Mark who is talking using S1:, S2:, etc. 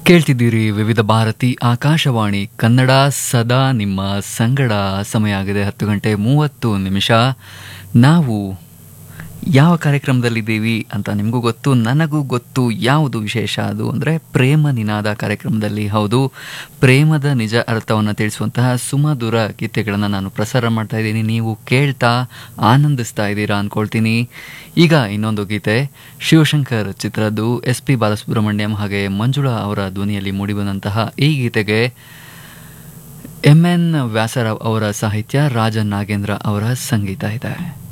S1: ಕೇಳ್ತಿದ್ದೀರಿ ವಿವಿಧ ಭಾರತಿ ಆಕಾಶವಾಣಿ ಕನ್ನಡ ಸದಾ ನಿಮ್ಮ ಸಂಗಡ ಸಮಯ ಆಗಿದೆ ಹತ್ತು ಗಂಟೆ ಮೂವತ್ತು ನಿಮಿಷ ನಾವು ಯಾವ ಕಾರ್ಯಕ್ರಮದಲ್ಲಿದ್ದೀವಿ ಅಂತ ನಿಮಗೂ ಗೊತ್ತು ನನಗೂ ಗೊತ್ತು ಯಾವುದು ವಿಶೇಷ ಅದು ಅಂದರೆ ಪ್ರೇಮ ನಿನಾದ ಕಾರ್ಯಕ್ರಮದಲ್ಲಿ ಹೌದು ಪ್ರೇಮದ ನಿಜ ಅರ್ಥವನ್ನು ತಿಳಿಸುವಂತಹ ಸುಮಧುರ ಗೀತೆಗಳನ್ನು ನಾನು ಪ್ರಸಾರ ಮಾಡ್ತಾ ಇದ್ದೀನಿ ನೀವು ಕೇಳ್ತಾ ಆನಂದಿಸ್ತಾ ಇದ್ದೀರಾ ಅಂದ್ಕೊಳ್ತೀನಿ ಈಗ ಇನ್ನೊಂದು ಗೀತೆ ಶಿವಶಂಕರ್ ಚಿತ್ರದ್ದು ಎಸ್ ಪಿ ಬಾಲಸುಬ್ರಹ್ಮಣ್ಯಂ ಹಾಗೆ ಮಂಜುಳಾ ಅವರ ಧ್ವನಿಯಲ್ಲಿ ಮೂಡಿಬಂದಂತಹ ಈ ಗೀತೆಗೆ ಎಂ ಎನ್ ವ್ಯಾಸರಾವ್ ಅವರ ಸಾಹಿತ್ಯ ರಾಜನ್ ನಾಗೇಂದ್ರ ಅವರ ಸಂಗೀತ ಇದೆ